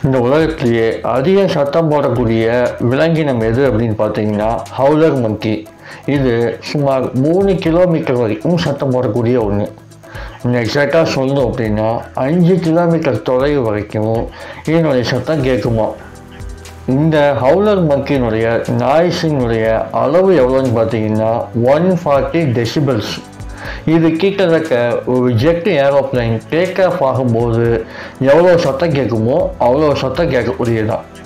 இந்த உலகத்திலேயே அதிக சத்தம் போடக்கூடிய விலங்கினம் எது அப்படின்னு பார்த்தீங்கன்னா ஹவுலர் மங்கி இது சுமார் மூணு கிலோமீட்டர் வரைக்கும் சத்தம் போடக்கூடிய ஒன்று இன்னும் எக்ஸாக்டாக சொல்லணும் அப்படின்னா அஞ்சு கிலோமீட்டர் தொலைவு வரைக்கும் இதனுடைய சத்தம் கேட்குமா இந்த ஹவுலர் மங்கினுடைய நாய்ஸினுடைய அளவு எவ்வளோன்னு பார்த்தீங்கன்னா ஒன் ஃபார்ட்டி டெசிபிள்ஸ் இது கிட்டத்தட்ட ஒரு ஜெட் ஏரோப்ளைன் டேக் ஆஃப் ஆகும்போது எவ்வளோ சத்தம் கேட்குமோ அவ்வளோ சத்தம் கேட்கக்கூடியதான்